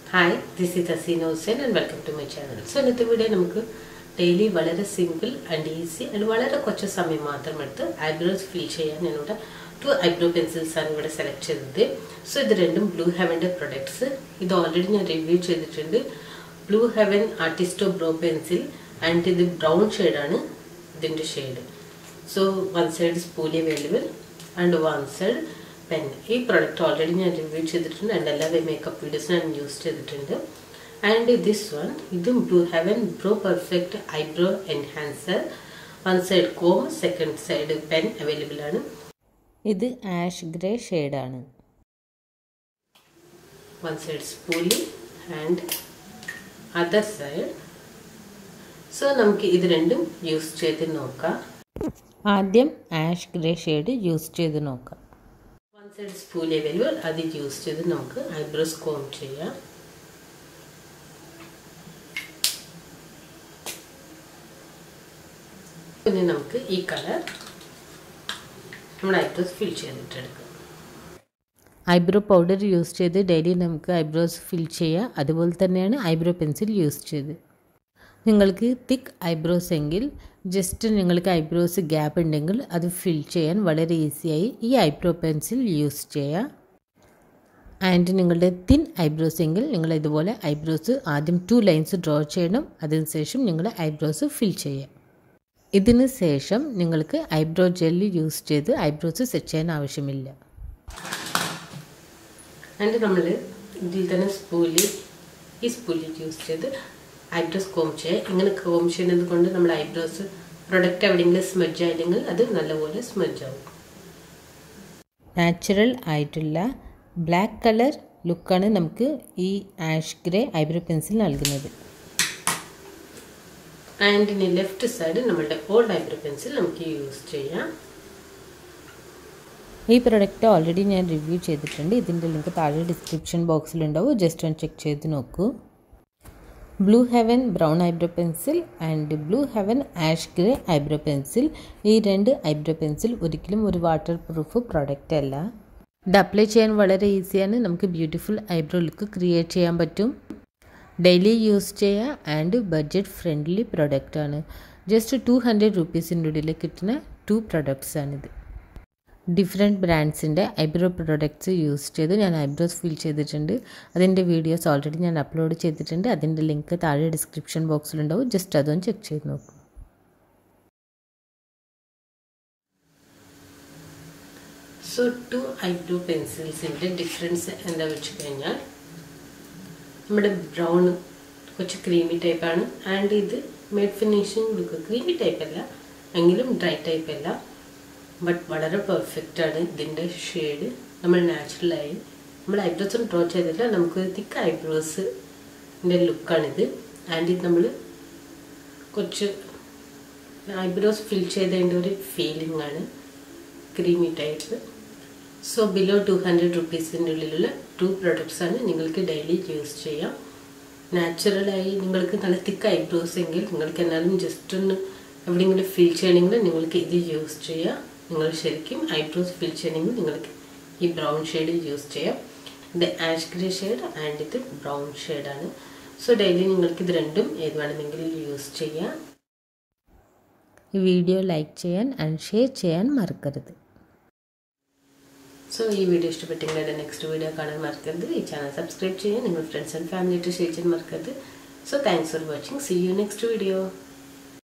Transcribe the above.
hi this is Hasina Hussain and welcome to my channel so ഇന്നത്തെ video നമുക്ക് daily വളരെ simple and easy and വളരെ കുറച്ച് സമയം മാത്രം എടുത്ത് ഐബ്രോസ് ഫിൽ ചെയ്യാൻ ഞാനിവിടെ ടു ഐബ്രോ പെൻസിൽസ് ആണ് ഇവിടെ സെലക്ട് ചെയ്തത് സോ ഇത് രണ്ടും ബ്ലൂ ഹെവൻ്റെ പ്രൊഡക്ട്സ് ഇത് ഓൾറെഡി ഞാൻ റിവ്യൂ ചെയ്തിട്ടുണ്ട് ബ്ലൂ ഹെവൻ ആർട്ടിസ്റ്റോ ബ്രോ പെൻസിൽ ആൻഡ് ഇത് ബ്രൗൺ ഷെയ്ഡാണ് ഇതിൻ്റെ shade so one side spoolie available and one side pen ഈ പ്രൊഡക്റ്റ് ഓൾറെഡി ഞാൻ റിവ്യൂ ചെയ്തിട്ടുണ്ട് ആൻഡ് എല്ലാ മേക്കപ്പ് വീഡിയോസ് ഞാൻ യൂസ് ചെയ്തിട്ടുണ്ട് ആൻഡ് ദിസ് വൺ ഇതും blue heaven brow perfect eyebrow enhancer one side comb second side pen available ആണ് ഇത് ash grey ഷെയ്ഡാണ് one side സ്പൂലി and other side so നമുക്ക് ഇത് രണ്ടും യൂസ് ചെയ്ത് നോക്കാം ആദ്യം ആഷ് ഗ്രേ ഷെയ്ഡ് യൂസ് ചെയ്ത് നോക്കാം വൺ സൈഡ് സ്പൂലി അവൈലബിൾ അത് യൂസ് ചെയ്ത് നമുക്ക് ഐബ്രോസ് കോം ചെയ്യാം പിന്നെ നമുക്ക് ഈ കളർ നമ്മുടെ ഐബ്രോസ് ഫിൽ ചെയ്തിട്ടെടുക്കാം ഐബ്രോ പൗഡർ യൂസ് ചെയ്ത് ഡെയിലി നമുക്ക് ഐബ്രോസ് ഫിൽ ചെയ്യാം അതുപോലെ തന്നെയാണ് ഐബ്രോ പെൻസിൽ യൂസ് ചെയ്ത് നിങ്ങൾക്ക് തിക്ക് ഐബ്രോസ് എങ്കിൽ ജസ്റ്റ് നിങ്ങൾക്ക് ഐബ്രോസ് ഗ്യാപ്പ് ഉണ്ടെങ്കിൽ അത് ഫിൽ ചെയ്യാൻ വളരെ ഈസിയായി ഈ ഐബ്രോ പെൻസിൽ യൂസ് ചെയ്യാം ആൻഡ് നിങ്ങളുടെ തിൻ ഐബ്രോസ് എങ്കിൽ നിങ്ങൾ ഇതുപോലെ ഐബ്രോസ് ആദ്യം ടു ലൈൻസ് ഡ്രോ ചെയ്യണം അതിനുശേഷം നിങ്ങൾ ഐബ്രോസ് ഫിൽ ചെയ്യാം ഇതിന് ശേഷം നിങ്ങൾക്ക് ഐബ്രോ ജെല്ല് യൂസ് ചെയ്ത് ഐബ്രോസ് സെറ്റ് ചെയ്യാൻ ആവശ്യമില്ല ആൻഡ് നമ്മൾ ഇതിൽ തന്നെ സ്പൂലി ഈ സ്പൂലി യൂസ് ചെയ്ത് ഐബ്രോസ് കോം ചെയ്യുക ഇങ്ങനെ കോം ചെയ്യുന്നത് കൊണ്ട് നമ്മുടെ ഐബ്രോസ് പ്രൊഡക്റ്റ് എവിടെയെങ്കിലും സ്മജ് ആയില്ലെങ്കിൽ അത് നല്ലപോലെ സ്മജ് ആവും നാച്ചുറൽ ആയിട്ടുള്ള ബ്ലാക്ക് കളർ ലുക്കാണ് നമുക്ക് ഈ ആഷ് ഗ്രേ ഐബ്രോ പെൻസിൽ നൽകുന്നത് ആൻഡ് ഇനി ലെഫ്റ്റ് സൈഡ് നമ്മളുടെ ഓൾഡ് ഐബ്രോ പെൻസിൽ നമുക്ക് യൂസ് ചെയ്യാം ഈ പ്രൊഡക്റ്റ് ഓൾറെഡി ഞാൻ റിവ്യൂ ചെയ്തിട്ടുണ്ട് ഇതിൻ്റെ ലിങ്ക് താഴെ ഡിസ്ക്രിപ്ഷൻ ബോക്സിലുണ്ടാവും ജസ്റ്റ് ഒന്ന് ചെക്ക് ചെയ്ത് നോക്കൂ blue heaven brown eyebrow pencil and blue heaven ash grey eyebrow pencil ഈ രണ്ട് ഐബ്രോ പെൻസിൽ ഒരിക്കലും ഒരു വാട്ടർ പ്രൂഫ് പ്രോഡക്റ്റ് അല്ല ഇത് അപ്ലൈ ചെയ്യാൻ വളരെ ഈസിയാണ് നമുക്ക് ബ്യൂട്ടിഫുൾ ഐബ്രോ ലുക്ക് ക്രിയേറ്റ് ചെയ്യാൻ പറ്റും ഡെയിലി യൂസ് ചെയ്യുക ആൻഡ് ബഡ്ജറ്റ് ഫ്രണ്ട്ലി പ്രൊഡക്റ്റാണ് ജസ്റ്റ് ടു ഹൺഡ്രഡ് റുപ്പീസിൻ്റെ ഉള്ളിൽ കിട്ടുന്ന ടു പ്രൊഡക്ട്സാണിത് ഡിഫറെൻറ്റ് ബ്രാൻഡ്സിൻ്റെ ഐബ്രോ പ്രൊഡക്ട്സ് യൂസ് ചെയ്ത് ഞാൻ ഐബ്രോസ് ഫിൽ ചെയ്തിട്ടുണ്ട് അതിൻ്റെ വീഡിയോസ് ഓൾറെഡി ഞാൻ അപ്ലോഡ് ചെയ്തിട്ടുണ്ട് അതിൻ്റെ ലിങ്ക് താഴെ ഡിസ്ക്രിപ്ഷൻ ബോക്സിലുണ്ടാവും ജസ്റ്റ് അതൊന്ന് ചെക്ക് ചെയ്ത് നോക്കൂ സോ ടു ഐബ്രോ പെൻസിൽസിൻ്റെ ഡിഫറൻസ് എന്താ വെച്ച് കഴിഞ്ഞാൽ നമ്മുടെ ബ്രൗൺ കുറച്ച് ക്രീമി ടൈപ്പാണ് ആൻഡ് ഇത് മെഡ് ഫിനിഷിങ് കൊടുക്കുക ക്രീമി ടൈപ്പ് അല്ല എങ്കിലും ഡ്രൈ ടൈപ്പ് അല്ല ബട്ട് വളരെ പെർഫെക്റ്റ് ആണ് ഇതിൻ്റെ ഷെയ്ഡ് നമ്മൾ നാച്ചുറലായി നമ്മൾ ഐബ്രോസും ഡ്രോ ചെയ്തില്ല നമുക്ക് തിക്ക് ഐബ്രോസിൻ്റെ ലുക്കാണിത് ആൻഡ് ഇത് നമ്മൾ കുറച്ച് ഐബ്രോസ് ഫിൽ ചെയ്തതിൻ്റെ ഒരു ഫീലിംഗ് ആണ് creamy type so below two hundred റുപ്പീസിൻ്റെ ഉള്ളിലുള്ള ടു പ്രൊഡക്ട്സ് ആണ് നിങ്ങൾക്ക് ഡെയിലി യൂസ് ചെയ്യാം നാച്ചുറലായി നിങ്ങൾക്ക് നല്ല തിക്ക് ഐബ്രോസ് എങ്കിൽ നിങ്ങൾക്ക് എന്നാലും ജസ്റ്റ് ഒന്ന് എവിടെയെങ്കിലും ഫിൽ ചെയ്യണമെങ്കിൽ നിങ്ങൾക്ക് ഇത് യൂസ് ചെയ്യാം നിങ്ങൾ ശരിക്കും ഐബ്രോസ് ഫിൽ ചെയ്യണമെങ്കിൽ നിങ്ങൾക്ക് ഈ ബ്രൗൺ ഷെയ്ഡ് യൂസ് ചെയ്യാം ഇത് ആഷ് ഗ്രേ ഷെയ്ഡ് ആൻഡ് ഇത് ബ്രൗൺ ഷെയ്ഡാണ് സോ ഡെയിലി നിങ്ങൾക്ക് ഇത് രണ്ടും ഏത് വേണമെങ്കിലും യൂസ് ചെയ്യാം ഈ വീഡിയോ ലൈക്ക് ചെയ്യാൻ ആൻഡ് ഷെയർ ചെയ്യാൻ മറക്കരുത് സോ ഈ വീഡിയോ ഇഷ്ടപ്പെട്ടെങ്കിൽ നെക്സ്റ്റ് വീഡിയോ കാണാൻ മറക്കരുത് ഈ ചാനൽ സബ്സ്ക്രൈബ് ചെയ്യാൻ നിങ്ങൾ ഫ്രണ്ട്സ് ആൻഡ് ഫാമിലി ആയിട്ട് ഷെയർ ചെയ്യാൻ മറക്കരുത് so thanks for watching see you next video